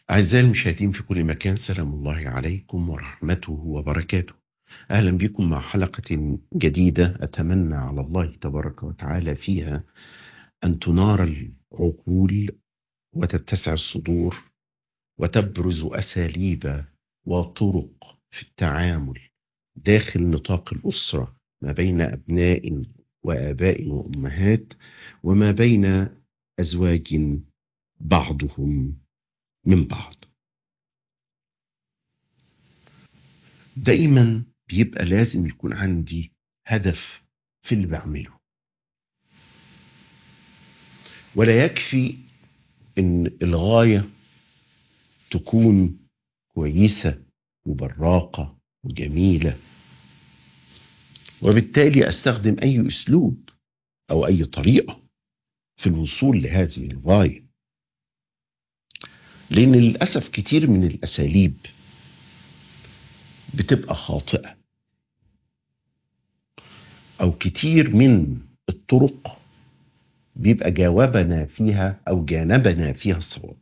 أعزائي المشاهدين في كل مكان سلام الله عليكم ورحمته وبركاته أهلا بكم مع حلقة جديدة أتمنى على الله تبارك وتعالى فيها أن تنار العقول وتتسع الصدور وتبرز أساليب وطرق في التعامل داخل نطاق الأسرة ما بين أبناء وآباء وأمهات وما بين أزواج بعضهم من بعض دايما بيبقى لازم يكون عندي هدف في اللي بعمله ولا يكفي ان الغايه تكون كويسه وبراقه وجميله وبالتالي استخدم اي اسلوب او اي طريقه في الوصول لهذه الغايه لان للاسف كتير من الاساليب بتبقى خاطئه او كتير من الطرق بيبقى جاوبنا فيها او جانبنا فيها الصواب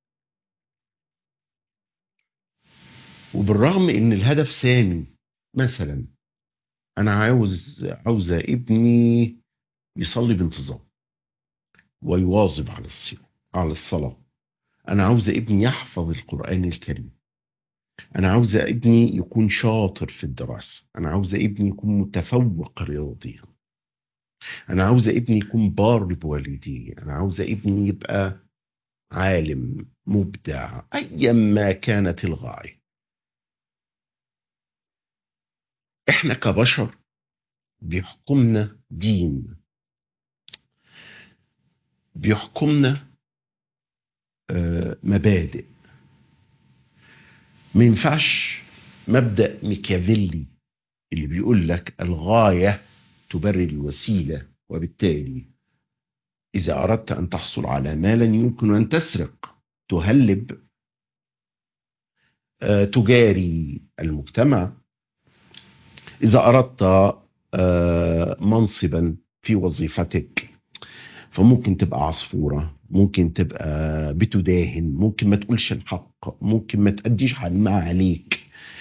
وبالرغم ان الهدف سامي مثلا انا عاوز عاوزه ابني يصلي بانتظام ويواظب على الصلاه على الصلاه انا عاوزه ابني يحفظ القران الكريم انا عاوزه ابني يكون شاطر في الدراسه انا عاوزه ابني يكون متفوق رياضيا انا عاوزه ابني يكون بار بوالديه انا عاوزه ابني يبقى عالم مبدع ايا ما كانت الغايه احنا كبشر بيحكمنا دين بيحكمنا آه، مبادئ ما ينفعش مبدأ ميكافيلي اللي بيقول لك الغاية تبرر الوسيلة وبالتالي إذا أردت أن تحصل على مالا يمكن أن تسرق تهلب آه، تجاري المجتمع إذا أردت آه، منصبا في وظيفتك فممكن تبقى عصفورة ممكن تبقى بتداهن ممكن ما تقولش الحق ممكن ما تأديش على ما عليك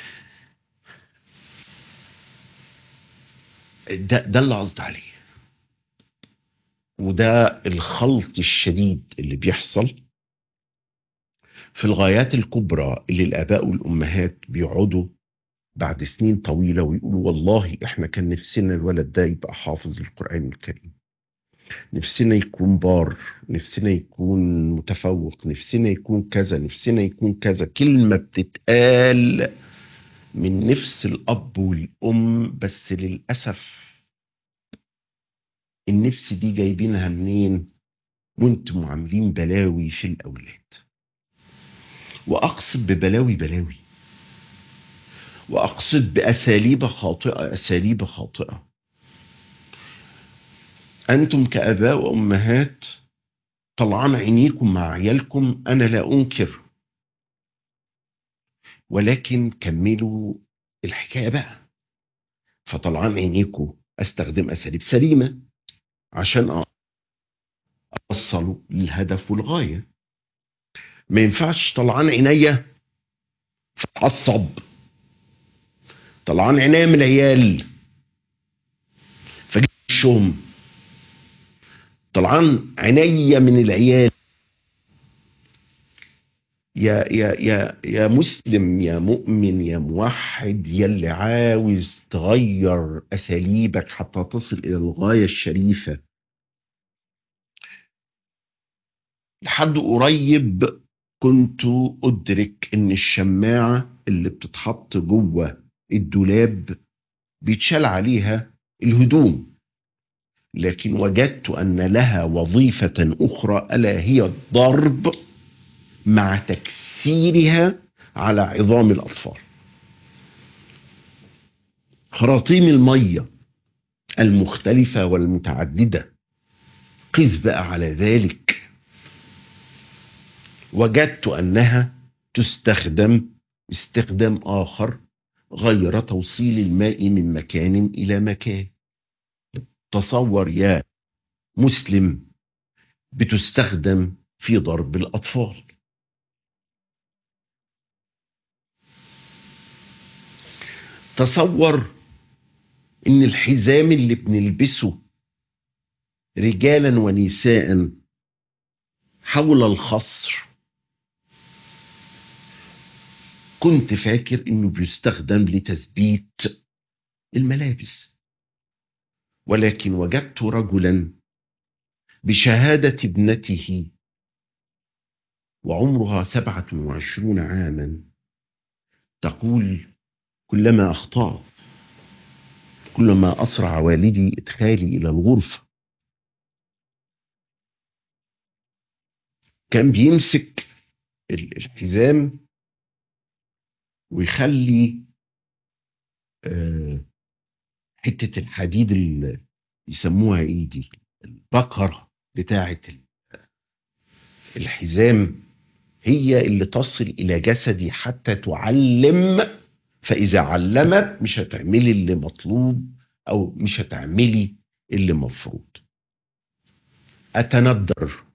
ده, ده اللي قصدي عليه وده الخلط الشديد اللي بيحصل في الغايات الكبرى اللي الآباء والأمهات بيقعدوا بعد سنين طويلة ويقولوا والله احنا كان نفسنا الولد ده يبقى حافظ القرآن الكريم نفسنا يكون بار نفسنا يكون متفوق نفسنا يكون كذا نفسنا يكون كذا كلمة بتتقال من نفس الأب والأم بس للأسف النفس دي جايبينها منين وانتم عاملين بلاوي في الأولاد وأقصد ببلاوي بلاوي وأقصد بأساليب خاطئة أساليب خاطئة أنتم كآباء وأمهات طلعان عينيكم مع عيالكم أنا لا أنكر ولكن كملوا الحكاية بقى فطلعان عينيكم أستخدم أساليب سليمة عشان أوصلوا للهدف والغاية ما ينفعش طلعان عينيا فأعصب طلعان عينيا من العيال فجيب الشوم طلعان عينيا من العيال يا يا يا يا مسلم يا مؤمن يا موحد يا اللي عاوز تغير اساليبك حتى تصل الى الغايه الشريفه لحد قريب كنت ادرك ان الشماعه اللي بتتحط جوه الدولاب بيتشال عليها الهدوم لكن وجدت ان لها وظيفه اخرى الا هي الضرب مع تكسيرها على عظام الاطفال خراطيم الميه المختلفه والمتعدده قس بقى على ذلك وجدت انها تستخدم استخدام اخر غير توصيل الماء من مكان الى مكان تصور يا مسلم بتستخدم في ضرب الاطفال تصور ان الحزام اللي بنلبسه رجالا ونساء حول الخصر كنت فاكر انه بيستخدم لتثبيت الملابس ولكن وجدت رجلا بشهادة ابنته وعمرها سبعة وعشرون عاما تقول كلما أخطأت كلما أسرع والدي إدخالي إلى الغرفة كان بيمسك الحزام ويخلي آه، حتة الحديد اللي يسموها ايه دي البكرة بتاعة الحزام هي اللي تصل إلى جسدي حتى تعلم فإذا علمت مش هتعملي اللي مطلوب أو مش هتعملي اللي مفروض أتندر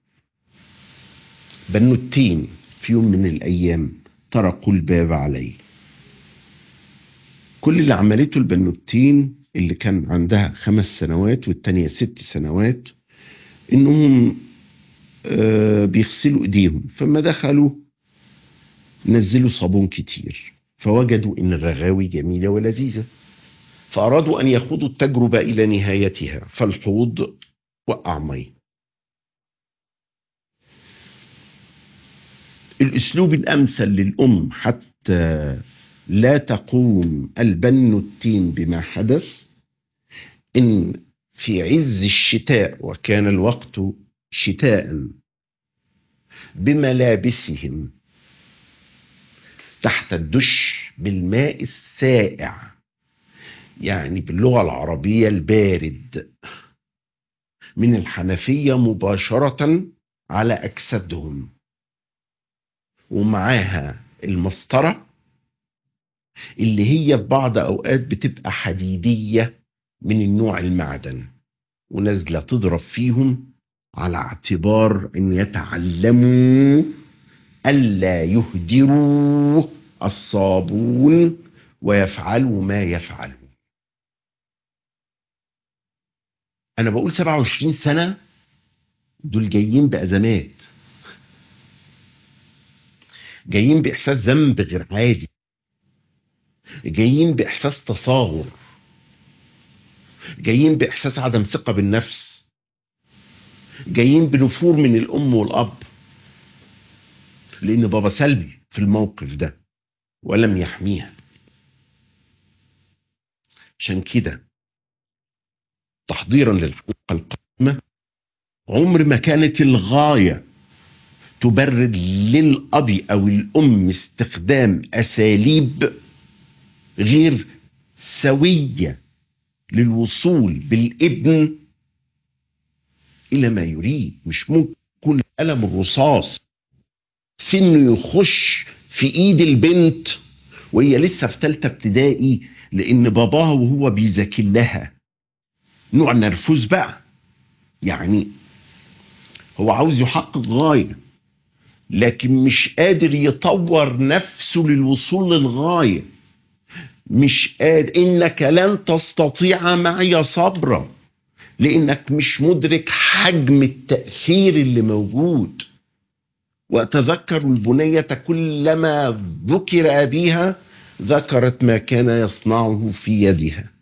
بنوتين في يوم من الأيام طرقوا الباب علي كل اللي عملته البنوتين اللي كان عندها خمس سنوات والتانية ست سنوات انهم آه بيغسلوا ايديهم فما دخلوا نزلوا صابون كتير فوجدوا ان الرغاوي جميلة ولذيذة فارادوا ان يخوضوا التجربة الى نهايتها فالحوض وقع مي الاسلوب الامثل للام حتى لا تقوم البنوتين بما حدث ان في عز الشتاء وكان الوقت شتاء بملابسهم تحت الدش بالماء السائع يعني باللغه العربيه البارد من الحنفيه مباشره على اجسادهم ومعاها المسطره اللي هي في بعض اوقات بتبقى حديديه من النوع المعدن ونازله تضرب فيهم على اعتبار ان يتعلموا الا يهدروا الصابون ويفعلوا ما يفعلوا انا بقول 27 سنه دول جايين بازمات جايين باحساس ذنب غير عادي جايين باحساس تصاغر جايين باحساس عدم ثقه بالنفس جايين بنفور من الام والاب لان بابا سلبي في الموقف ده ولم يحميها عشان كده تحضيرا للحلقه القادمه عمر ما كانت الغايه تبرر للاب او الام استخدام اساليب غير سويه للوصول بالابن الى ما يريد مش ممكن يكون قلم الرصاص سنه يخش في ايد البنت وهي لسه في ثالثه ابتدائي لان باباها وهو بيذاكر لها نوع نرفوز بقى يعني هو عاوز يحقق غايه لكن مش قادر يطور نفسه للوصول للغايه مش قادر انك لن تستطيع معي صبرا لانك مش مدرك حجم التاثير اللي موجود واتذكر البنيه كلما ذكر ابيها ذكرت ما كان يصنعه في يدها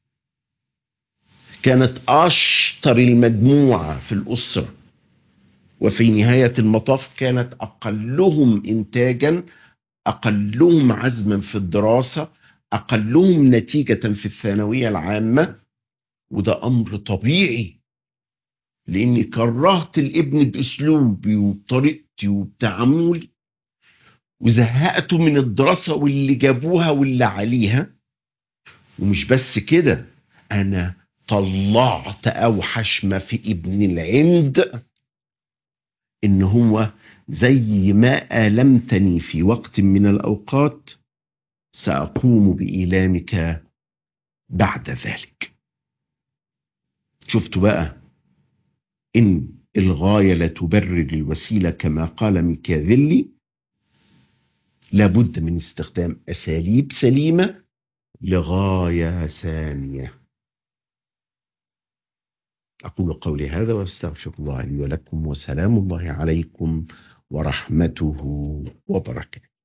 كانت اشطر المجموعه في الاسره وفي نهايه المطاف كانت اقلهم انتاجا اقلهم عزما في الدراسه اقلهم نتيجه في الثانويه العامه وده امر طبيعي لاني كرهت الابن باسلوبي وبطريقتي وبتعاملي وزهقته من الدراسه واللي جابوها واللي عليها ومش بس كده انا طلعت اوحش ما في ابن العند ان هو زي ما المتني في وقت من الاوقات ساقوم بايلامك بعد ذلك شفتوا بقى ان الغايه لا تبرر الوسيله كما قال ميكافيلي لابد من استخدام اساليب سليمه لغاية ثانية أقول قولي هذا وأستغفر الله لي ولكم وسلام الله عليكم ورحمته وبركاته